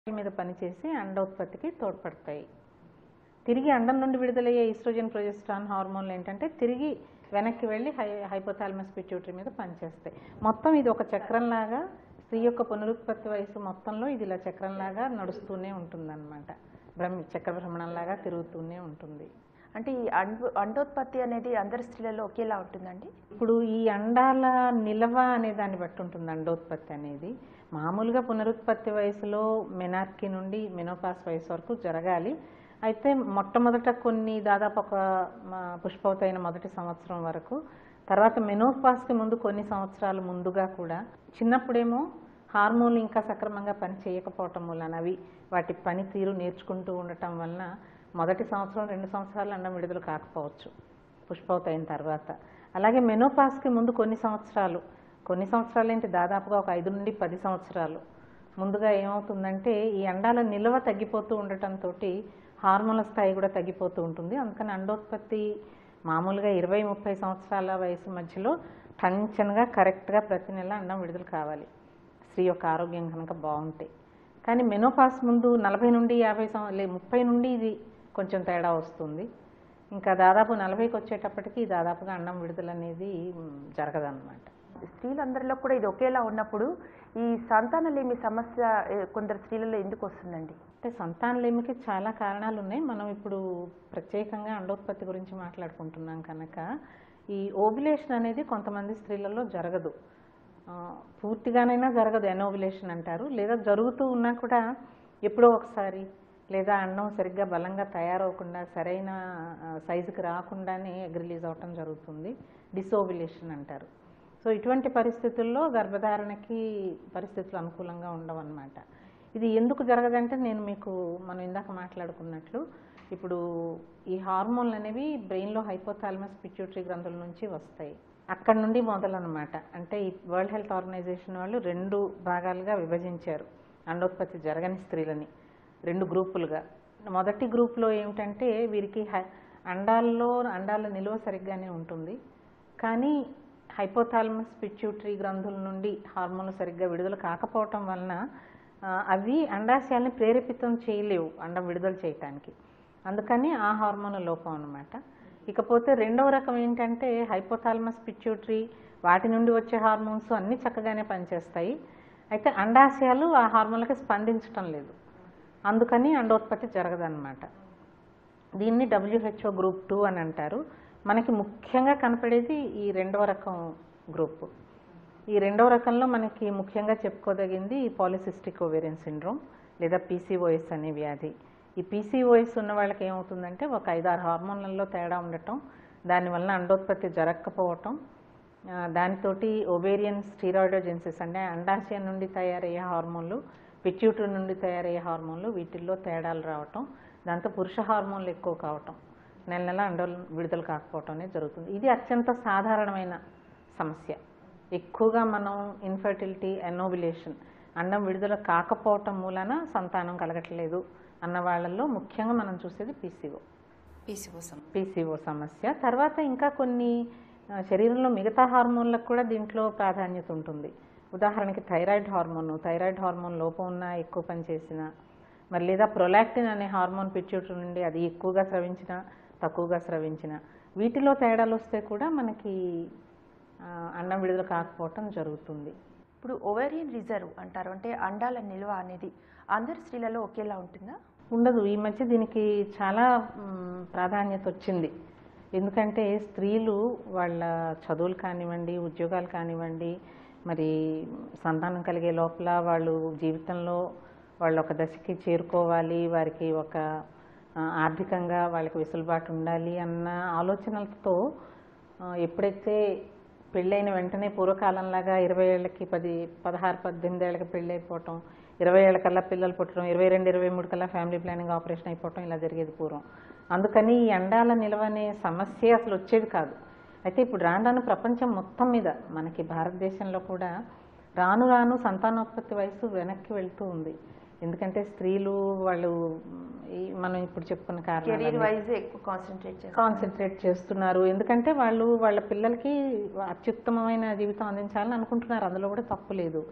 మీద పనిచేసి అండోత్పత్తికి తోడ్పడతాయి తిరిగి అండం నుండి విడుదలయ్యే ఈస్ట్రోజన్ ప్రొజెస్ట్రాన్ హార్మోన్లు ఏంటంటే తిరిగి వెనక్కి వెళ్ళి హై హైపోథాలమస్ పిట్యూటరీ మీద పనిచేస్తాయి మొత్తం ఇది ఒక చక్రంలాగా స్త్రీ యొక్క పునరుత్పత్తి వయసు మొత్తంలో ఇది ఇలా చక్రంలాగా నడుస్తూనే ఉంటుందన్నమాట భ్రమ చక్ర భ్రమణంలాగా తిరుగుతూనే ఉంటుంది అంటే ఈ అండు అండోత్పత్తి అనేది అందరి స్త్రీలలో ఒకేలా ఉంటుందండి ఇప్పుడు ఈ అండాల నిల్వ అనే దాన్ని బట్టి ఉంటుంది అండోత్పత్తి అనేది మామూలుగా పునరుత్పత్తి వయసులో మెనార్కి నుండి మెనోపాస్ వయసు వరకు జరగాలి అయితే మొట్టమొదట కొన్ని దాదాపు ఒక మా పుష్పవతి అయిన మొదటి సంవత్సరం వరకు తర్వాత మెనోపాస్కి ముందు కొన్ని సంవత్సరాలు ముందుగా కూడా చిన్నప్పుడేమో హార్మోన్లు ఇంకా సక్రమంగా పని చేయకపోవటం వలన అవి వాటి పనితీరు నేర్చుకుంటూ ఉండటం వలన మొదటి సంవత్సరం రెండు సంవత్సరాలు అండం విడుదల కాకపోవచ్చు పుష్పవతి అయిన తర్వాత అలాగే మెనోపాస్కి ముందు కొన్ని సంవత్సరాలు కొన్ని సంవత్సరాలు ఏంటి దాదాపుగా ఒక ఐదు నుండి పది సంవత్సరాలు ముందుగా ఏమవుతుందంటే ఈ అండాల నిల్వ తగ్గిపోతూ ఉండటంతో హార్మోన్ల స్థాయి కూడా తగ్గిపోతూ ఉంటుంది అందుకని అండోత్పత్తి మామూలుగా ఇరవై ముప్పై సంవత్సరాల వయసు మధ్యలో టంచన్గా కరెక్ట్గా ప్రతి నెల అండం విడుదల కావాలి స్త్రీ యొక్క ఆరోగ్యం కనుక బాగుంటే కానీ మెనోపాస్ ముందు నలభై నుండి యాభై సం లే ముప్పై నుండి ఇది కొంచెం తేడా వస్తుంది ఇంకా దాదాపు నలభైకి వచ్చేటప్పటికి దాదాపుగా అండం విడుదల అనేది మ్, జరగదన్నమాట స్త్రీలందరిలో కూడా ఇది ఒకేలా ఉన్నప్పుడు ఈ సంతానలేమి సమస్య ఏ, కొందరు స్త్రీలలో ఎందుకు వస్తుందండి అంటే సంతానలేమికి చాలా కారణాలు ఉన్నాయి మనం ఇప్పుడు ప్రత్యేకంగా అండోత్పత్తి గురించి మాట్లాడుకుంటున్నాం కనుక ఈ ఓవ్యులేషన్ అనేది కొంతమంది స్త్రీలలో జరగదు ఆ, పూర్తిగానైనా జరగదు ఎనోవ్యులేషన్ అంటారు లేదా జరుగుతూ ఉన్నా కూడా ఎప్పుడో ఒకసారి లేదా అండం సరిగ్గా బలంగా తయారవకుండా సరైన ఆ, సైజుకి రాకుండానే ఎగ్ రిలీజ్ అవటం జరుగుతుంది డిసోవ్యులేషన్ అంటారు సో ఇటువంటి పరిస్థితుల్లో గర్భధారణకి పరిస్థితులు అనుకూలంగా ఉండవన్నమాట ఇది ఎందుకు జరగదంటే నేను మీకు మనం ఇందాక మాట్లాడుకున్నట్లు ఇప్పుడు ఈ హార్మోన్లు అనేవి బ్రెయిన్లో హైపోథాలమస్ పిట్యూటరీ గ్రంథుల నుంచి వస్తాయి అక్కడ నుండి మొదలన్నమాట అంటే ఈ వరల్డ్ హెల్త్ ఆర్గనైజేషన్ వాళ్ళు రెండు భాగాలుగా విభజించారు అండోత్పత్తి జరగని స్త్రీలని రెండు గ్రూపులుగా మొదటి గ్రూప్లో ఏమిటంటే వీరికి హై- అండాల్లో అండాల నిల్వ సరిగ్గానే ఉంటుంది కానీ హైపోథాలమస్ పిట్యూటరీ గ్రంథుల నుండి హార్మోన్లు సరిగ్గా విడుదల కాకపోవటం వలన ఆ, అవి అండాశయాల్ని ప్రేరేపితం చేయలేవు అండం విడుదల చేయటానికి అందుకని ఆ హార్మోన్ల లోపం అన్నమాట ఇకపోతే రెండవ రకం ఏంటంటే హైపోథాలమస్ పిట్యూటరీ వాటి నుండి వచ్చే హార్మోన్స్ అన్నీ చక్కగానే పనిచేస్తాయి అయితే అండాశయాలు ఆ హార్మోన్లకి స్పందించటం లేదు అందుకని అండోత్పత్తి జరగదన్నమాట దీన్ని డబ్ల్యూహెచ్ఓ గ్రూప్ టూ అని అంటారు మనకి ముఖ్యంగా కనపడేది ఈ రెండవ రకం గ్రూప్ ఈ రెండవ రకంలో మనకి ముఖ్యంగా చెప్పుకోదగింది పాలిసిస్టిక్ ఓవేరియన్ సిండ్రోమ్ లేదా పీసీఓఎస్ అనే వ్యాధి ఈ పీసీఓఎస్ ఉన్న వాళ్ళకి ఏమవుతుందంటే ఒక ఐదారు హార్మోన్లలో తేడా ఉండటం దానివల్ల అండోత్పత్తి జరగకపోవటం ఆ, దానితోటి ఓవేరియన్ స్టీరాయిడోజెన్సిస్ అంటే అండాశయం నుండి తయారయ్యే హార్మోన్లు పిట్యూటరీ నుండి తయారయ్యే హార్మోన్లు వీటిల్లో తేడాలు రావటం దాంతో పురుష హార్మోన్లు ఎక్కువ కావటం నెల నెల అండలు విడుదల కాకపోవటం అనేది జరుగుతుంది ఇది అత్యంత సాధారణమైన సమస్య ఎక్కువగా మనం ఇన్ఫర్టిలిటీ ఎనోబులేషన్ అండం విడుదల కాకపోవటం మూలన సంతానం కలగట్లేదు అన్న వాళ్ళల్లో ముఖ్యంగా మనం చూసేది పీసీఓ పీసీఓసం పీసీఓ సమస్య తర్వాత ఇంకా కొన్ని ఆ, శరీరంలో మిగతా హార్మోన్లకు కూడా దీంట్లో ప్రాధాన్యత ఉంటుంది ఉదాహరణకి థైరాయిడ్ హార్మోన్ థైరాయిడ్ హార్మోన్ లోపం ఉన్నా ఎక్కువ పనిచేసిన మరి లేదా ప్రొలాక్టిన్ అనే హార్మోన్ పిట్యూటరీ నుండి అది ఎక్కువగా స్రవించిన తక్కువగా స్రవించిన వీటిలో తేడాలు వస్తే కూడా మనకి ఆ, అండం విడుదల కాకపోవటం జరుగుతుంది ఇప్పుడు ఓవేరియన్ రిజర్వ్ అంటారు అంటే అండాల నిల్వ అనేది అందరి స్త్రీలలో ఒకేలా ఉంటుందా ఉండదు ఈ మధ్య దీనికి చాలా మ్, ప్రాధాన్యత వచ్చింది ఎందుకంటే స్త్రీలు వాళ్ళ చదువులు కానివ్వండి ఉద్యోగాలు కానివ్వండి మరి సంతానం కలిగే లోపల వాళ్ళు జీవితంలో వాళ్ళు ఒక దశకి చేరుకోవాలి వారికి ఒక ఆ, ఆర్థికంగా వాళ్ళకి వెసులుబాటు ఉండాలి అన్న ఆలోచనలతో ఆ, ఎప్పుడైతే పెళ్ళైన వెంటనే పూర్వకాలంలాగా ఇరవై ఏళ్ళకి పది పదహారు పద్దెనిమిది ఏళ్ళకి పెళ్ళి అయిపోవటం ఇరవై ఏళ్ళకల్లా పిల్లలు పుట్టడం ఇరవై రెండు ఇరవై మూడు కల్లా ఫ్యామిలీ ప్లానింగ్ ఆపరేషన్ అయిపోవటం ఇలా జరిగేది పూర్వం అందుకని ఈ అండాల నిల్వ అనే సమస్య అసలు వచ్చేది కాదు అయితే ఇప్పుడు రాను రాను ప్రపంచం మొత్తం మీద మనకి భారతదేశంలో కూడా రాను రాను సంతానోత్పత్తి వయసు వెనక్కి వెళ్తూ ఉంది ఎందుకంటే స్త్రీలు వాళ్ళు ఈ మనం ఇప్పుడు చెప్పుకున్న కెరీర్ కారణాలు వైజ్ ఎక్కువ కాన్సన్ట్రేట్ చేస్తారు కాన్సన్ట్రేట్ చేస్తున్నారు ఎందుకంటే వాళ్ళు వాళ్ళ పిల్లలకి అత్యుత్తమమైన జీవితం అందించాలని అనుకుంటున్నారు అందులో కూడా తప్పు లేదు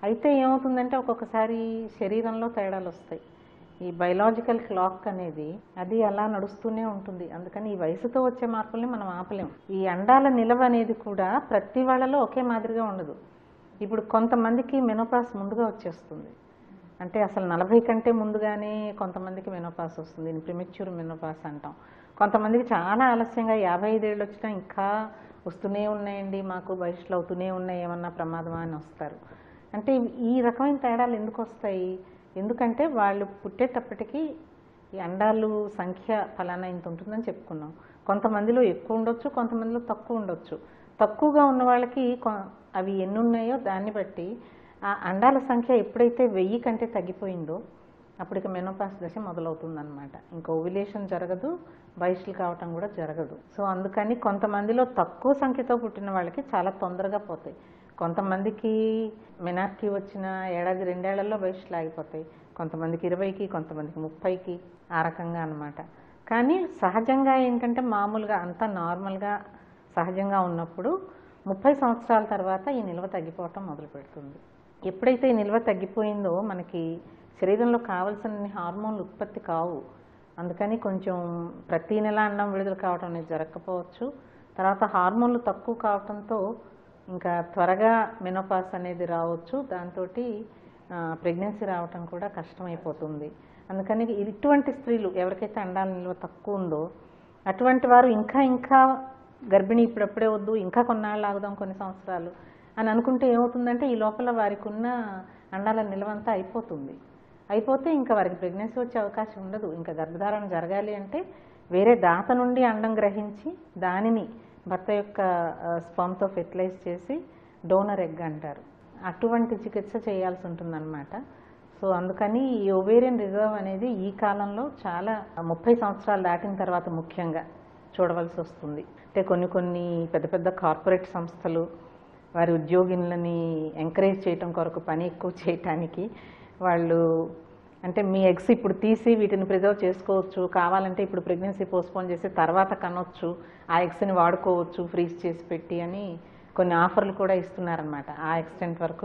అయితే ఏమవుతుందంటే ఒక్కొక్కసారి శరీరంలో తేడాలు వస్తాయి ఈ బయలాజికల్ క్లాక్ అనేది అది అలా నడుస్తూనే ఉంటుంది అందుకని ఈ వయసుతో వచ్చే మార్పుల్ని మనం ఆపలేం ఈ అండాల నిలవ అనేది కూడా ప్రతి వాళ్ళలో ఒకే మాదిరిగా ఉండదు ఇప్పుడు కొంతమందికి మెనోపాస్ ముందుగా వచ్చేస్తుంది అంటే అసలు నలభై కంటే ముందుగానే కొంతమందికి మెనోపాస్ వస్తుంది దీన్ని ప్రిమెచ్యూర్ మెనోపాస్ అంటాం కొంతమందికి చాలా ఆలస్యంగా యాభై ఐదేళ్ళు వచ్చినా ఇంకా వస్తూనే ఉన్నాయండి మాకు వయసులో అవుతూనే ఉన్నాయి ఏమన్నా ప్రమాదమా అని వస్తారు అంటే ఈ రకమైన తేడాలు ఎందుకు వస్తాయి ఎందుకంటే వాళ్ళు పుట్టేటప్పటికి ఈ అండాలు సంఖ్య ఫలానా ఇంత ఉంటుందని చెప్పుకున్నాం కొంతమందిలో ఎక్కువ ఉండొచ్చు కొంతమందిలో తక్కువ ఉండొచ్చు తక్కువగా ఉన్న వాళ్ళకి కొ- అవి ఎన్ని ఉన్నాయో దాన్ని బట్టి ఆ అండాల సంఖ్య ఎప్పుడైతే వెయ్యి కంటే తగ్గిపోయిందో అప్పటికి మెనోపాస్ దశ మొదలవుతుందన్నమాట ఇంకా ఓవిలేషన్ జరగదు వయసులు కావటం కూడా జరగదు సో అందుకని కొంతమందిలో తక్కువ సంఖ్యతో పుట్టిన వాళ్ళకి చాలా తొందరగా పోతాయి కొంతమందికి మెనార్కి వచ్చిన ఏడాది రెండేళ్లలో వయసులు ఆగిపోతాయి కొంతమందికి ఇరవైకి కొంతమందికి ముప్పైకి ఆ రకంగా అన్నమాట కానీ సహజంగా ఏంటంటే మామూలుగా అంతా నార్మల్గా సహజంగా ఉన్నప్పుడు ముప్పై సంవత్సరాల తర్వాత ఈ నిల్వ తగ్గిపోవటం మొదలు పెడుతుంది ఎప్పుడైతే ఈ నిల్వ తగ్గిపోయిందో మనకి శరీరంలో కావలసిన హార్మోన్లు ఉత్పత్తి కావు అందుకని కొంచెం ప్రతి నెల అన్నం విడుదల కావడం అనేది జరగకపోవచ్చు తర్వాత హార్మోన్లు తక్కువ కావడంతో ఇంకా త్వరగా మెనోపాస్ అనేది రావచ్చు దాంతో ప్రెగ్నెన్సీ రావటం కూడా కష్టమైపోతుంది అందుకని ఇటువంటి స్త్రీలు ఎవరికైతే అండాల నిల్వ తక్కువ ఉందో అటువంటి వారు ఇంకా ఇంకా గర్భిణీ ఇప్పుడప్పుడే వద్దు ఇంకా కొన్నాళ్ళు ఆగుదాం కొన్ని సంవత్సరాలు అని అనుకుంటే ఏమవుతుందంటే ఈ లోపల వారికి ఉన్న అండాల నిల్వంతా అయిపోతుంది అయిపోతే ఇంకా వారికి ప్రెగ్నెన్సీ వచ్చే అవకాశం ఉండదు ఇంకా గర్భధారణ జరగాలి అంటే వేరే దాత నుండి అండం గ్రహించి దానిని భర్త యొక్క స్పమ్తో ఫెర్టిలైజ్ చేసి డోనర్ ఎగ్ అంటారు అటువంటి చికిత్స చేయాల్సి ఉంటుందన్నమాట సో అందుకని ఈ ఓవేరియన్ రిజర్వ్ అనేది ఈ కాలంలో చాలా ముప్పై సంవత్సరాలు దాటిన తర్వాత ముఖ్యంగా చూడవలసి వస్తుంది అంటే కొన్ని కొన్ని పెద్ద పెద్ద కార్పొరేట్ సంస్థలు వారి ఉద్యోగినులని ఎంకరేజ్ చేయటం కొరకు పని ఎక్కువ చేయటానికి వాళ్ళు అంటే మీ ఎగ్స్ ఇప్పుడు తీసి వీటిని ప్రిజర్వ్ చేసుకోవచ్చు కావాలంటే ఇప్పుడు ప్రెగ్నెన్సీ పోస్ట్పోన్ చేసి తర్వాత కనొచ్చు ఆ ఎగ్స్ని వాడుకోవచ్చు ఫ్రీజ్ చేసి పెట్టి అని కొన్ని ఆఫర్లు కూడా ఇస్తున్నారనమాట ఆ ఎక్స్టెంట్ వరకు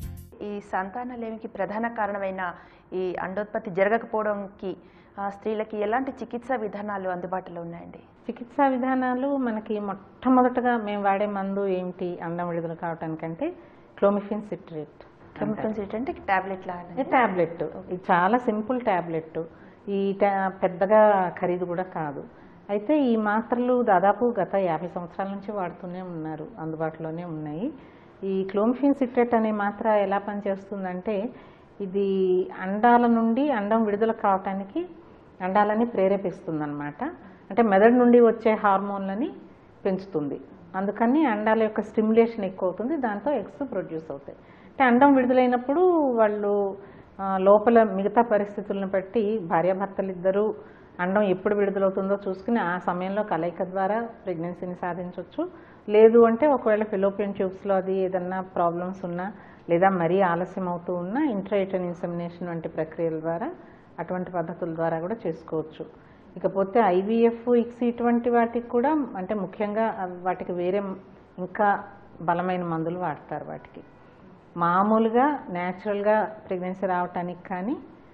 ఈ సంతానలేమికి ప్రధాన కారణమైన ఈ అండోత్పత్తి జరగకపోవడంకి ఆ, స్త్రీలకి ఎలాంటి చికిత్సా విధానాలు అందుబాటులో ఉన్నాయండి చికిత్సా విధానాలు మనకి మొట్టమొదటగా మేము వాడే మందు ఏంటి అందం విడుదల కావటానికంటే క్లోమిఫిన్ సిట్రేట్ కెమికల్స్ అంటే టాబ్లెట్ లాగా ఇది ట్యాబ్లెట్ ఇది చాలా సింపుల్ ట్యాబ్లెట్ ఈ టా- పెద్దగా ఖరీదు కూడా కాదు అయితే ఈ మాత్రలు దాదాపు గత యాభై సంవత్సరాల నుంచి వాడుతూనే ఉన్నారు అందుబాటులోనే ఉన్నాయి ఈ క్లోమిఫిన్ సిట్రేట్ అనే మాత్ర ఎలా పనిచేస్తుందంటే ఇది అండాల నుండి అండం విడుదల కావటానికి అండాలని ప్రేరేపిస్తుంది అనమాట అంటే మెదడు నుండి వచ్చే హార్మోన్లని పెంచుతుంది అందుకని అండాల యొక్క స్టిమ్యులేషన్ ఎక్కువ అవుతుంది దాంతో ఎగ్స్ ప్రొడ్యూస్ అవుతాయి అంటే అండం విడుదలైనప్పుడు వాళ్ళు ఆ, లోపల మిగతా పరిస్థితులను బట్టి భార్యాభర్తలు ఇద్దరూ అండం ఎప్పుడు విడుదలవుతుందో చూసుకుని ఆ సమయంలో కలయిక ద్వారా ప్రెగ్నెన్సీని సాధించవచ్చు లేదు అంటే ఒకవేళ ఫిలోపియన్ ట్యూబ్స్లో అది ఏదన్నా ప్రాబ్లమ్స్ ఉన్నా లేదా మరీ ఆలస్యం అవుతూ ఉన్నా ఇంట్రాయిటన్ ఇన్సెమినేషన్ వంటి ప్రక్రియల ద్వారా అటువంటి పద్ధతుల ద్వారా కూడా చేసుకోవచ్చు ఇకపోతే ఐవీఎఫ్ ఇక్స్ ఇటువంటి వాటికి కూడా అంటే ముఖ్యంగా అవి వాటికి వేరే ఇంకా బలమైన మందులు వాడతారు వాటికి మామూలుగా న్యాచురల్గా ప్రెగ్నెన్సీ రావటానికి కానీ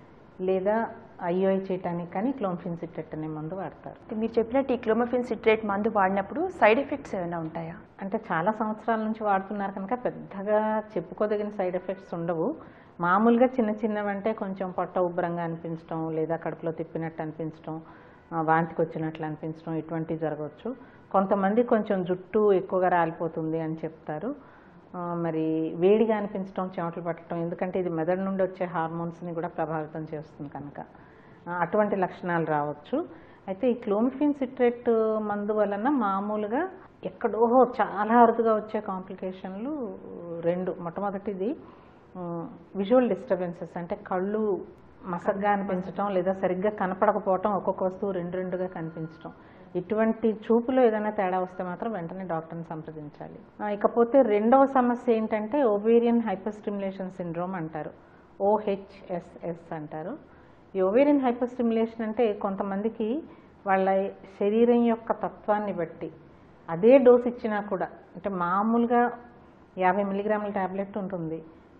లేదా ఐఓఐ చేయటానికి కానీ క్లోన్ఫిన్ సిట్రెట్ అనే మందు వాడతారు మీరు చెప్పినట్టు ఈ క్లోమఫిన్ సిట్రేట్ మందు వాడినప్పుడు సైడ్ ఎఫెక్ట్స్ ఏమైనా ఉంటాయా అంటే చాలా సంవత్సరాల నుంచి వాడుతున్నారు కనుక పెద్దగా చెప్పుకోదగిన సైడ్ ఎఫెక్ట్స్ ఉండవు మామూలుగా చిన్న చిన్నవంటే కొంచెం పొట్ట ఉబ్బరంగా అనిపించడం లేదా కడుపులో తిప్పినట్టు అనిపించడం ఆ, వాంతికి వచ్చినట్లు అనిపించడం ఇటువంటివి జరగవచ్చు కొంతమంది కొంచెం జుట్టు ఎక్కువగా రాలిపోతుంది అని చెప్తారు ఆ, మరి వేడిగా అనిపించడం చెమటలు పట్టడం ఎందుకంటే ఇది మెదడు నుండి వచ్చే హార్మోన్స్ని కూడా ప్రభావితం చేస్తుంది కనుక ఆ, అటువంటి లక్షణాలు రావచ్చు అయితే ఈ క్లోమిఫిన్ సిట్రేట్ మందు వలన మామూలుగా ఎక్కడో చాలా అరుదుగా వచ్చే కాంప్లికేషన్లు రెండు మొట్టమొదటిది విజువల్ డిస్టర్బెన్సెస్ అంటే కళ్ళు మసగ్గా అనిపించడం లేదా సరిగ్గా కనపడకపోవటం ఒక్కొక్క వస్తువు రెండు రెండుగా కనిపించడం ఇటువంటి చూపులో ఏదైనా తేడా వస్తే మాత్రం వెంటనే డాక్టర్ని సంప్రదించాలి ఆ, ఇకపోతే రెండవ సమస్య ఏంటంటే ఓవేరియన్ హైపర్స్టిమ్యులేషన్ సిండ్రోమ్ అంటారు ఓహెచ్ఎస్ఎస్ అంటారు ఈ ఓవేరియన్ హైపర్స్టిమ్యులేషన్ అంటే కొంతమందికి వాళ్ళ శరీరం యొక్క తత్వాన్ని బట్టి అదే డోస్ ఇచ్చినా కూడా అంటే మామూలుగా యాభై మిల్లీగ్రాముల ట్యాబ్లెట్ ఉంటుంది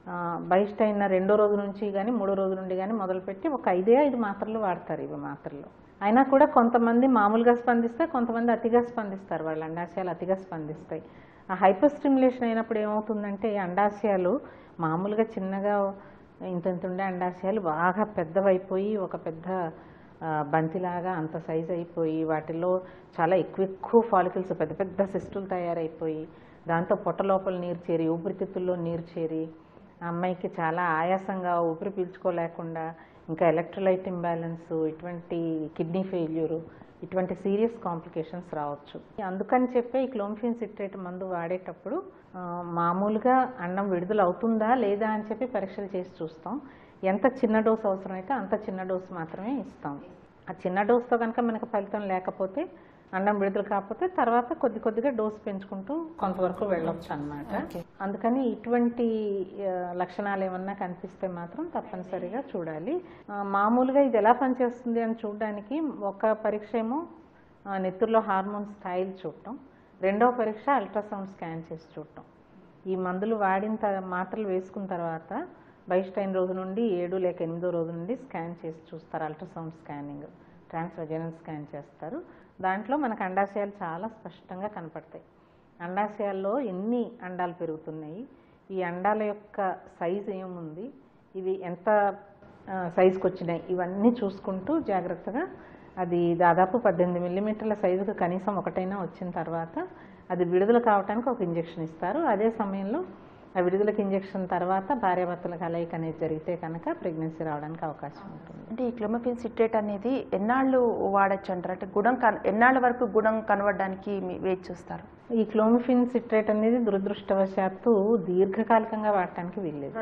బహిష్ట అయిన రెండో రోజు నుంచి కానీ మూడో రోజు నుండి కానీ మొదలుపెట్టి ఒక ఐదే ఐదు మాత్రలు వాడతారు ఇవి మాత్రలు అయినా కూడా కొంతమంది మామూలుగా స్పందిస్తే కొంతమంది అతిగా స్పందిస్తారు వాళ్ళ అండాశయాలు అతిగా స్పందిస్తాయి ఆ హైపర్ స్టిమ్యులేషన్ అయినప్పుడు ఏమవుతుందంటే అండాశయాలు మామూలుగా చిన్నగా ఇంత ఇంత ఉండే అండాశయాలు బాగా పెద్దవైపోయి ఒక పెద్ద ఆ, బంతిలాగా అంత సైజ్ అయిపోయి వాటిలో చాలా ఎక్కువ ఎక్కువ ఫాలికల్స్ పెద్ద పెద్ద సిస్టులు తయారైపోయి దాంతో పొట్ట లోపల నీరు చేరి ఊపిరితిత్తుల్లో నీరు చేరి ఆ అమ్మాయికి చాలా ఆయాసంగా ఊపిరి పీల్చుకోలేకుండా ఇంకా ఎలక్ట్రోలైట్ ఇంబ్యాలెన్స్ ఇటువంటి కిడ్నీ ఫెయిల్యూరు ఇటువంటి సీరియస్ కాంప్లికేషన్స్ రావచ్చు అందుకని చెప్పే ఈ క్లోమిఫిన్ సిట్రేట్ మందు వాడేటప్పుడు ఆ, మామూలుగా అన్నం విడుదల అవుతుందా లేదా అని చెప్పి పరీక్షలు చేసి చూస్తాం ఎంత చిన్న డోస్ అవసరమైతే అంత చిన్న డోస్ మాత్రమే ఇస్తాం ఆ చిన్న డోస్తో కనుక మనకు ఫలితం లేకపోతే అన్నం విడుదల కాకపోతే తర్వాత కొద్ది కొద్దిగా డోస్ పెంచుకుంటూ కొంతవరకు వెళ్ళొచ్చు అన్నమాట Okay. అందుకని ఇటువంటి ఆ, లక్షణాలు ఏమన్నా కనిపిస్తే మాత్రం తప్పనిసరిగా చూడాలి ఆ, మామూలుగా ఇది ఎలా పనిచేస్తుంది అని చూడడానికి ఒక పరీక్ష ఏమో ఆ, నెత్తురులో హార్మోన్ స్థాయిలు చూడటం రెండవ పరీక్ష అల్ట్రాసౌండ్ స్కాన్ చేసి చూడటం ఈ మందులు వాడిన త- మాత్రలు వేసుకున్న తర్వాత బహిష్టైన రోజు నుండి ఏడు లేక ఎనిమిదో రోజు నుండి స్కాన్ చేసి చూస్తారు అల్ట్రాసౌండ్ స్కానింగ్ ట్రాన్స్వజనల్ స్కాన్ చేస్తారు దాంట్లో మనకు అండాశయాలు చాలా స్పష్టంగా కనపడతాయి అండాశయాల్లో ఎన్ని అండాలు పెరుగుతున్నాయి ఈ అండాల యొక్క సైజు ఏముంది ఇవి ఎంత ఆ, సైజుకి వచ్చినాయి ఇవన్నీ చూసుకుంటూ జాగ్రత్తగా అది దాదాపు పద్దెనిమిది మిల్లీమీటర్ల సైజుకు కనీసం ఒకటైనా వచ్చిన తర్వాత అది విడుదల కావడానికి ఒక ఇంజెక్షన్ ఇస్తారు అదే సమయంలో ఆ విడుదలకి ఇంజెక్షన్ తర్వాత భార్యాభర్తల కలయిక అనేది జరిగితే కనుక ప్రెగ్నెన్సీ రావడానికి అవకాశం ఉంటుంది అంటే ఈ క్లోమిఫిన్ సిట్రేట్ అనేది ఎన్నాళ్ళు వాడచ్చు అంటారు అంటే గుణం కన్ ఎన్నాళ్ళ వరకు గుణం కనబడడానికి మీ- వేచి చూస్తారు ఈ క్లోమిఫిన్ సిట్రేట్ అనేది దురదృష్టవశాత్తు దీర్ఘకాలికంగా వాడటానికి వీల్లేదు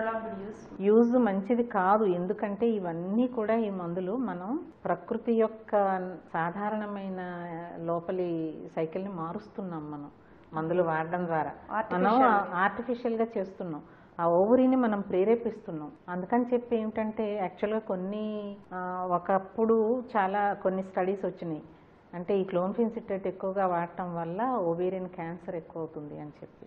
యూజ్ మంచిది కాదు ఎందుకంటే ఇవన్నీ కూడా ఈ మందులు మనం ప్రకృతి యొక్క సాధారణమైన లోపలి సైకిల్ని మారుస్తున్నాం మనం మందులు వాడడం ద్వారా మనం Artificial. ఆర్టిఫిషియల్ గా చేస్తున్నాం ఆ ఓవరీని మనం ప్రేరేపిస్తున్నాం అందుకని చెప్పి ఏమిటంటే యాక్చువల్గా కొన్ని ఆ, ఒకప్పుడు చాలా కొన్ని స్టడీస్ వచ్చినాయి అంటే ఈ క్లోన్ఫిన్ సిట్రేట్ ఎక్కువగా వాడటం వల్ల ఓవేరియన్ క్యాన్సర్ ఎక్కువ అవుతుంది అని చెప్పి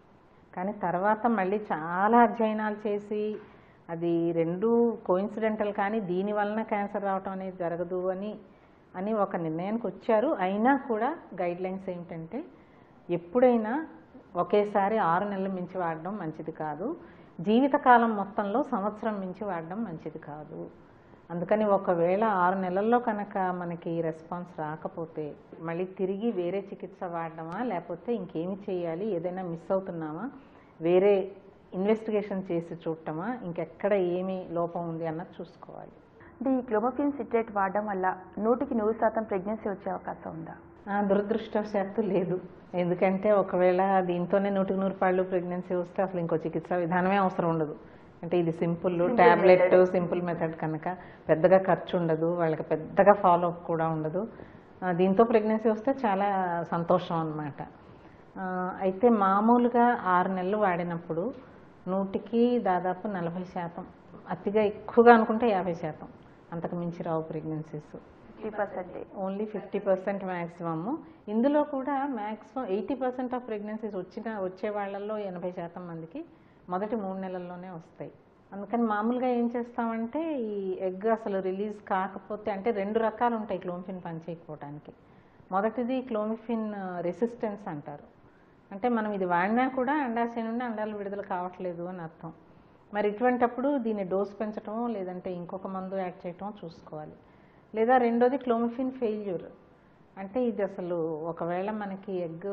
కానీ తర్వాత మళ్ళీ చాలా అధ్యయనాలు చేసి అది రెండు కోయిన్సిడెంటల్ కానీ దీని వలన క్యాన్సర్ రావటం అనేది జరగదు అని అని ఒక నిర్ణయానికి వచ్చారు అయినా కూడా గైడ్ లైన్స్ ఏమిటంటే ఎప్పుడైనా ఒకేసారి ఆరు నెలల మించి వాడడం మంచిది కాదు జీవితకాలం మొత్తంలో సంవత్సరం మించి వాడడం మంచిది కాదు అందుకని ఒకవేళ ఆరు నెలల్లో కనుక మనకి రెస్పాన్స్ రాకపోతే మళ్ళీ తిరిగి వేరే చికిత్స వాడడమా లేకపోతే ఇంకేమి చేయాలి ఏదైనా మిస్ అవుతున్నామా వేరే ఇన్వెస్టిగేషన్ చేసి చూడటమా ఇంకెక్కడ ఏమి లోపం ఉంది అన్నది చూసుకోవాలి అంటే ఈ క్లోమోఫిన్ సిట్రేట్ వాడడం వల్ల నూటికి నూరు శాతం ప్రెగ్నెన్సీ వచ్చే అవకాశం ఉందా ఆ, దురదృష్టవశాత్తు లేదు ఎందుకంటే ఒకవేళ దీంతోనే నూటికి నూరు పాళ్ళు ప్రెగ్నెన్సీ వస్తే అసలు ఇంకో చికిత్స విధానమే అవసరం ఉండదు అంటే ఇది సింపుల్ ట్యాబ్లెట్ సింపుల్ మెథడ్ కనుక పెద్దగా ఖర్చు ఉండదు వాళ్ళకి పెద్దగా ఫాలో అప్ కూడా ఉండదు ఆ, దీంతో ప్రెగ్నెన్సీ వస్తే చాలా సంతోషం అన్నమాట ఆ, అయితే మామూలుగా ఆరు నెలలు వాడినప్పుడు నూటికి దాదాపు నలభై శాతం అతిగా ఎక్కువగా అనుకుంటే యాభై శాతం అంతకు మించి రావు pregnancies fifty percent only fifty percent maximum ఇందులో కూడా maximum eighty percent of pregnancies వచ్చిన వచ్చే వాళ్ళల్లో ఎనభై శాతం మందికి మొదటి మూడు నెలల్లోనే వస్తాయి అందుకని మామూలుగా ఏం చేస్తామంటే ఈ ఎగ్ అసలు రిలీజ్ కాకపోతే అంటే రెండు రకాలు ఉంటాయి క్లోమిఫిన్ పనిచేయకపోవడానికి మొదటిది క్లోమిఫిన్ రెసిస్టెన్స్ అంటారు అంటే మనం ఇది వాడినా కూడా అండాశయం నుండి అండాలు విడుదల కావట్లేదు అని అర్థం మరి ఇటువంటప్పుడు దీన్ని డోస్ పెంచటమో లేదంటే ఇంకొక మందు యాడ్ చేయటమో చూసుకోవాలి లేదా రెండోది క్లోమిఫిన్ ఫెయిల్యూర్ అంటే ఇది అసలు ఒకవేళ మనకి ఎగ్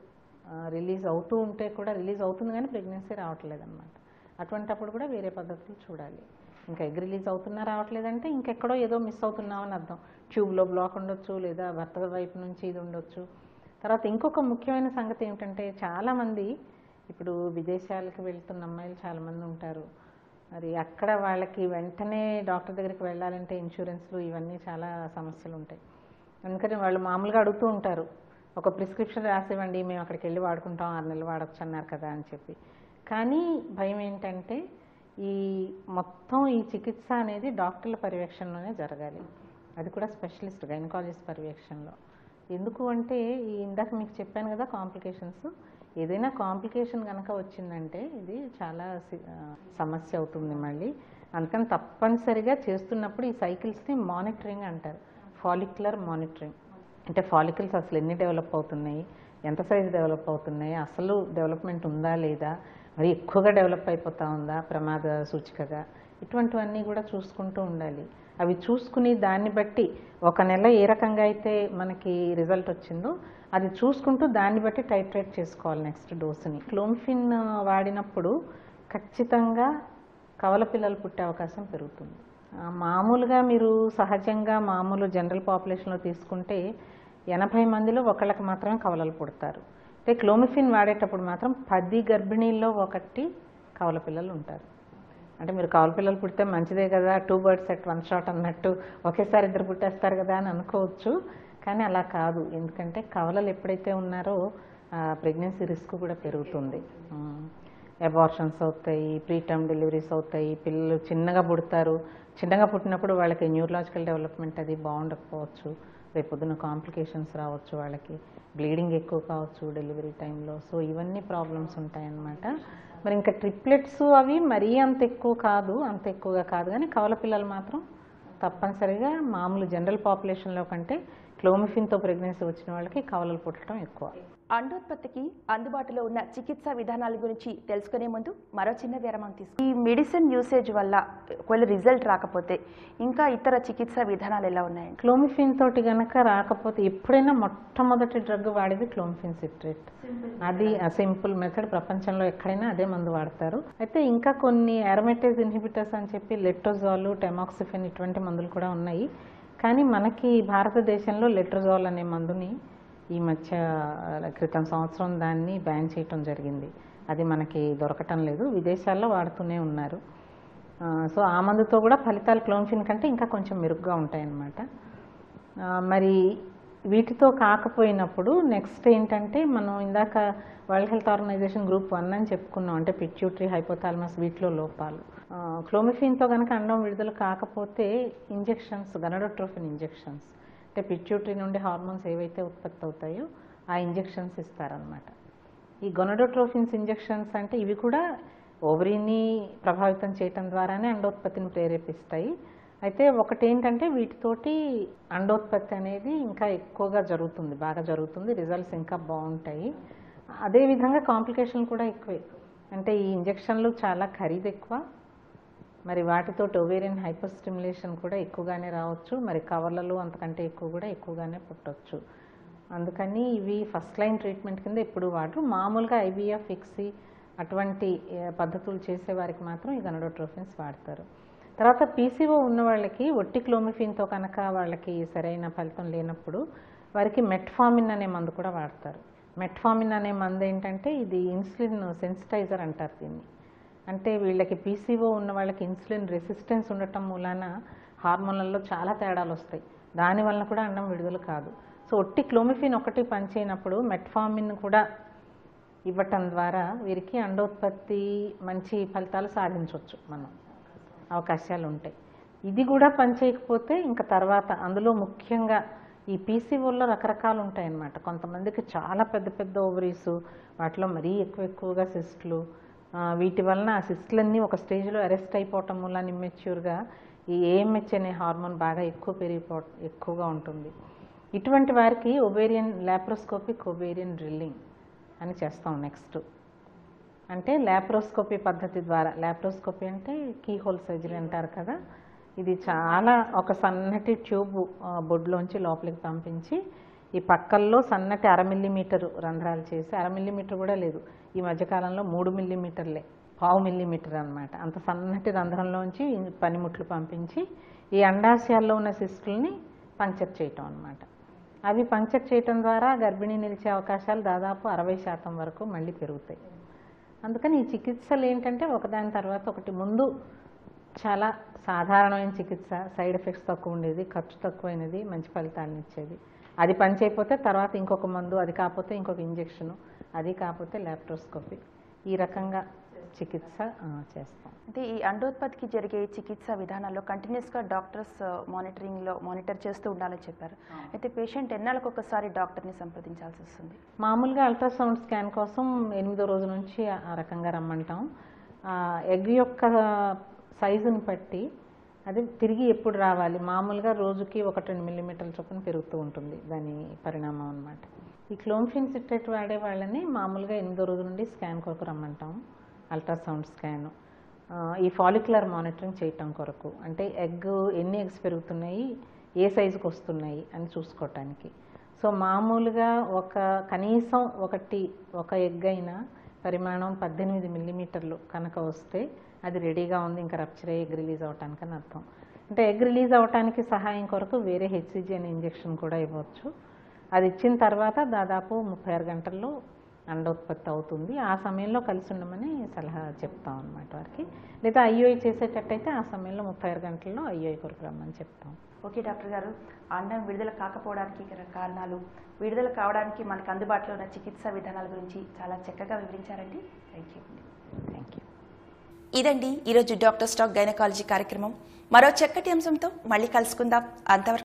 రిలీజ్ అవుతూ ఉంటే కూడా రిలీజ్ అవుతుంది కానీ ప్రెగ్నెన్సీ రావట్లేదు అనమాట అటువంటప్పుడు కూడా వేరే పద్ధతులు చూడాలి ఇంకా ఎగ్ రిలీజ్ అవుతున్నా రావట్లేదంటే ఇంకెక్కడో ఏదో మిస్ అవుతున్నామని అర్థం ట్యూబ్లో బ్లాక్ ఉండొచ్చు లేదా భర్త వైపు నుంచి ఇది ఉండొచ్చు తర్వాత ఇంకొక ముఖ్యమైన సంగతి ఏమిటంటే చాలామంది ఇప్పుడు విదేశాలకు వెళ్తున్న అమ్మాయిలు చాలామంది ఉంటారు మరి అక్కడ వాళ్ళకి వెంటనే డాక్టర్ దగ్గరికి వెళ్ళాలంటే ఇన్సూరెన్స్లు ఇవన్నీ చాలా సమస్యలు ఉంటాయి అందుకని వాళ్ళు మామూలుగా అడుగుతూ ఉంటారు ఒక ప్రిస్క్రిప్షన్ రాసివ్వండి మేము అక్కడికి వెళ్ళి వాడుకుంటాం ఆరు నెలలు వాడచ్చు అన్నారు కదా అని చెప్పి కానీ భయం ఏంటంటే ఈ మొత్తం ఈ చికిత్స అనేది డాక్టర్ల పర్యవేక్షణలోనే జరగాలి అది కూడా స్పెషలిస్ట్ గైనకాలజిస్ట్ పర్యవేక్షణలో ఎందుకు అంటే ఈ ఇందాక మీకు చెప్పాను కదా కాంప్లికేషన్స్ ఏదైనా కాంప్లికేషన్ కనుక వచ్చిందంటే ఇది చాలా సి- ఆ, సమస్య అవుతుంది మళ్ళీ అందుకని తప్పనిసరిగా చేస్తున్నప్పుడు ఈ సైకిల్స్ని మానిటరింగ్ అంటారు ఫాలిక్యులర్ మానిటరింగ్ అంటే ఫాలికల్స్ అసలు ఎన్ని డెవలప్ అవుతున్నాయి ఎంత సైజ్ డెవలప్ అవుతున్నాయి అసలు డెవలప్మెంట్ ఉందా లేదా మరి ఎక్కువగా డెవలప్ అయిపోతా ఉందా ప్రమాద సూచికగా ఇటువంటివన్నీ కూడా చూసుకుంటూ ఉండాలి అవి చూసుకుని దాన్ని బట్టి ఒక నెల ఏ రకంగా అయితే మనకి రిజల్ట్ వచ్చిందో అది చూసుకుంటూ దాన్ని బట్టి టైట్రేట్ చేసుకోవాలి నెక్స్ట్ డోసుని క్లోమ్ఫిన్ వాడినప్పుడు ఖచ్చితంగా కవల పిల్లలు పుట్టే అవకాశం పెరుగుతుంది ఆ, మామూలుగా మీరు సహజంగా మామూలు జనరల్ పాపులేషన్లో తీసుకుంటే ఎనభై మందిలో ఒకళ్ళకి మాత్రమే కవలలు పుడతారు అంటే క్లోమిఫిన్ వాడేటప్పుడు మాత్రం పది గర్భిణీల్లో ఒకటి కవల పిల్లలు ఉంటారు అంటే మీరు కవల పిల్లలు పుడితే మంచిదే కదా two birds at one shot అన్నట్టు ఒకేసారి ఇద్దరు పుట్టేస్తారు కదా అని అనుకోవచ్చు కానీ అలా కాదు ఎందుకంటే కవలలు ఎప్పుడైతే ఉన్నారో ప్రెగ్నెన్సీ రిస్క్ కూడా పెరుగుతుంది అబార్షన్స్ అవుతాయి ప్రీటర్మ్ డెలివరీస్ అవుతాయి పిల్లలు చిన్నగా పుడతారు చిన్నగా పుట్టినప్పుడు వాళ్ళకి న్యూరలాజికల్ డెవలప్మెంట్ అది బాగుండకపోవచ్చు రేపు పొద్దున కాంప్లికేషన్స్ రావచ్చు వాళ్ళకి బ్లీడింగ్ ఎక్కువ కావచ్చు డెలివరీ టైంలో సో ఇవన్నీ ప్రాబ్లమ్స్ ఉంటాయన్నమాట మరి ఇంకా ట్రిప్లెట్స్ అవి మరీ అంత ఎక్కువ కాదు అంత ఎక్కువగా కాదు కానీ కవల పిల్లలు మాత్రం తప్పనిసరిగా మామూలు జనరల్ పాపులేషన్లో కంటే క్లోమిఫిన్తో ప్రెగ్నెన్సీ వచ్చిన వాళ్ళకి కవలలు పుట్టడం ఎక్కువ అండోత్పత్తికి అందుబాటులో ఉన్న చికిత్సా విధానాల గురించి తెలుసుకునే ముందు మరో చిన్న విరామం తీసుకు ఈ మెడిసిన్ యూసేజ్ వల్ల ఒకవేళ రిజల్ట్ రాకపోతే ఇంకా ఇతర చికిత్సా విధానాలు ఎలా ఉన్నాయండి క్లోమిఫిన్ తోటి గనక రాకపోతే ఎప్పుడైనా మొట్టమొదటి డ్రగ్ వాడేది క్లోమిఫిన్ సిట్రేట్ అది సింపుల్ మెథడ్ ప్రపంచంలో ఎక్కడైనా అదే మందు వాడతారు అయితే ఇంకా కొన్ని అరోమేటేజ్ ఇన్హిబిటర్స్ అని చెప్పి లెట్రోజాల్ టెమాక్సిఫిన్ ఇటువంటి మందులు కూడా ఉన్నాయి కానీ మనకి భారతదేశంలో లెట్రోజాల్ అనే మందుని ఈ మధ్య క్రితం సంవత్సరం దాన్ని బ్యాన్ చేయటం జరిగింది అది మనకి దొరకటం లేదు విదేశాల్లో వాడుతూనే ఉన్నారు ఆ, సో ఆ మందుతో కూడా ఫలితాలు క్లోన్ఫిన్ కంటే ఇంకా కొంచెం మెరుగ్గా ఉంటాయన్నమాట ఆ, మరి వీటితో కాకపోయినప్పుడు నెక్స్ట్ ఏంటంటే మనం ఇందాక World Health Organization group one అని చెప్పుకున్నాం అంటే పిట్యూటరీ హైపోథాలమస్ వీటిలో లోపాలు ఆ, క్లోమిఫిన్తో కనుక అండం విడుదల కాకపోతే ఇంజెక్షన్స్ గనడోట్రోఫిన్ ఇంజెక్షన్స్ అంటే పిట్యూటరీ నుండి హార్మోన్స్ ఏవైతే ఉత్పత్తి అవుతాయో ఆ ఇంజెక్షన్స్ ఇస్తారనమాట ఈ గొనడోట్రోఫిన్స్ ఇంజెక్షన్స్ అంటే ఇవి కూడా ఓవరీని ప్రభావితం చేయటం ద్వారానే అండోత్పత్తిని ప్రేరేపిస్తాయి అయితే ఒకటి ఏంటంటే వీటితోటి అండోత్పత్తి అనేది ఇంకా ఎక్కువగా జరుగుతుంది బాగా జరుగుతుంది రిజల్ట్స్ ఇంకా బాగుంటాయి అదేవిధంగా కాంప్లికేషన్ కూడా ఎక్కువే అంటే ఈ ఇంజెక్షన్లు చాలా ఖరీదు ఎక్కువ మరి వాటితో ఓవేరియన్ హైపర్ స్టిమ్యులేషన్ కూడా ఎక్కువగానే రావచ్చు మరి కవర్లలో అంతకంటే ఎక్కువ కూడా ఎక్కువగానే పుట్టొచ్చు అందుకని ఇవి ఫస్ట్ లైన్ ట్రీట్మెంట్ కింద ఎప్పుడు వాడరు మామూలుగా ఐవీఎఫ్ ఫిక్సీ అటువంటి ఏ, పద్ధతులు చేసే వారికి మాత్రం ఈ గనడోట్రోఫిన్స్ వాడతారు తర్వాత పీసీఓ ఉన్న వాళ్ళకి ఒట్టి క్లోమిఫిన్తో కనుక వాళ్ళకి సరైన ఫలితం లేనప్పుడు వారికి మెట్ఫామిన్ అనే మందు కూడా వాడతారు మెట్ఫామిన్ అనే మందు ఏంటంటే ఇది ఇన్సులిన్ సెన్సిటైజర్ అంటారు దీన్ని అంటే వీళ్ళకి పీసీఓ ఉన్న వాళ్ళకి ఇన్సులిన్ రెసిస్టెన్స్ ఉండటం మూలాన హార్మోన్లలో చాలా తేడాలు వస్తాయి దానివల్ల కూడా అండం విడుదల కాదు సో ఒట్టి క్లోమిఫిన్ ఒకటి పనిచేయనప్పుడు మెట్ఫామిన్ కూడా ఇవ్వటం ద్వారా వీరికి అండోత్పత్తి మంచి ఫలితాలు సాధించవచ్చు మనం అవకాశాలు ఉంటాయి ఇది కూడా పనిచేయకపోతే ఇంకా తర్వాత అందులో ముఖ్యంగా ఈ పీసీఓల్లో రకరకాలు ఉంటాయన్నమాట కొంతమందికి చాలా పెద్ద పెద్ద ఓవరీస్ వాటిలో మరీ ఎక్కువ ఎక్కువగా సిస్ట్లు వీటి వలన ఆ సిస్ట్లన్నీ ఒక స్టేజ్లో అరెస్ట్ అయిపోవటం వల్ల ఇమ్మెచ్యూర్గా ఈ ఏఎంహెచ్ అనే హార్మోన్ బాగా ఎక్కువ పెరిగిపో ఎక్కువగా ఉంటుంది ఇటువంటి వారికి ఒబేరియన్ లాప్రోస్కోపిక్ ఒబేరియన్ డ్రిల్లింగ్ అని చేస్తాం నెక్స్ట్ అంటే లాప్రోస్కోపీ పద్ధతి ద్వారా లాప్రోస్కోపీ అంటే కీ హోల్ సర్జరీ అంటారు కదా ఇది చాలా ఒక సన్నటి ట్యూబ్ ఆ, బొడ్లోంచి లోపలికి పంపించి ఈ పక్కల్లో సన్నటి అర మిల్లీమీటర్ రంధ్రాలు చేసి అర మిల్లీమీటర్ కూడా లేదు ఈ మధ్యకాలంలో మూడు మిల్లీమీటర్లే పావు మిల్లీమీటర్ అన్నమాట అంత సన్నటి రంధ్రంలోంచి ఈ పనిముట్లు పంపించి ఈ అండాశయాల్లో ఉన్న సిస్టుల్ని పంక్చర్ చేయటం అన్నమాట అవి పంక్చర్ చేయటం ద్వారా గర్భిణీ నిలిచే అవకాశాలు దాదాపు అరవై శాతం వరకు మళ్ళీ పెరుగుతాయి అందుకని ఈ చికిత్సలు ఏంటంటే ఒకదాని తర్వాత ఒకటి ముందు చాలా సాధారణమైన చికిత్స సైడ్ ఎఫెక్ట్స్ తక్కువ ఉండేది ఖర్చు తక్కువైనది మంచి ఫలితాలను ఇచ్చేది అది పని చేయకపోతే తర్వాత ఇంకొక మందు అది కాకపోతే ఇంకొక ఇంజెక్షను అది కాకపోతే ల్యాప్ట్రోస్కోపీ ఈ రకంగా చికిత్స ఆ, చేస్తాం అంటే ఈ అండోత్పత్తికి జరిగే చికిత్స విధానాల్లో కంటిన్యూస్గా డాక్టర్స్ మానిటరింగ్లో మానిటర్ చేస్తూ ఉండాలని చెప్పారు అయితే పేషెంట్ ఎన్నాళ్ళకు ఒకసారి డాక్టర్ని సంప్రదించాల్సి వస్తుంది మామూలుగా అల్ట్రాసౌండ్ స్కాన్ కోసం ఎనిమిదో రోజు నుంచి ఆ రకంగా రమ్మంటాం ఎగ్ యొక్క సైజుని బట్టి అది తిరిగి ఎప్పుడు రావాలి మామూలుగా రోజుకి ఒకటి రెండు మిల్లీమీటర్ల చొప్పున పెరుగుతూ ఉంటుంది దాని పరిణామం అన్నమాట ఈ క్లోమ్ఫిన్ సిట్రేట్ వాడే వాళ్ళని మామూలుగా ఎనిమిదో రోజు నుండి స్కాన్ కొరకు రమ్మంటాం అల్ట్రాసౌండ్ స్కాన్ ఈ ఫాలిక్యులర్ మానిటరింగ్ చేయటం కొరకు అంటే ఎగ్ ఎన్ని ఎగ్స్ పెరుగుతున్నాయి ఏ సైజుకి వస్తున్నాయి అని చూసుకోవటానికి సో మామూలుగా ఒక కనీసం ఒకటి ఒక ఎగ్ అయినా పరిమాణం పద్దెనిమిది మిల్లీమీటర్లు కనుక వస్తే అది రెడీగా ఉంది ఇంకా రప్చర్ అయ్యి ఎగ్ రిలీజ్ అవటానికి అని అర్థం అంటే ఎగ్ రిలీజ్ అవటానికి సహాయం కొరకు వేరే హెచ్సిజి అనే ఇంజెక్షన్ కూడా ఇవ్వచ్చు అది ఇచ్చిన తర్వాత దాదాపు ముప్పై ఆరు గంటల్లో అండోత్పత్తి అవుతుంది ఆ సమయంలో కలిసి ఉండమని సలహా చెప్తాం అనమాట వారికి లేదా ఐఓఐ చేసేటట్టయితే ఆ సమయంలో ముప్పై ఆరు గంటల్లో ఐఓఐ కొరకు రమ్మని చెప్తాం ఓకే డాక్టర్ గారు అండం విడుదల కాకపోవడానికి గల కారణాలు విడుదల కావడానికి మనకు అందుబాటులో ఉన్న చికిత్సా విధానాల గురించి చాలా చక్కగా వివరించారండి థ్యాంక్ యూ థ్యాంక్ యూ ఇదండి ఈరోజు డాక్టర్ స్టాక్ గైనకాలజీ కార్యక్రమం మరో చక్కటి అంశంతో మళ్ళీ కలుసుకుందాం అంతవరకు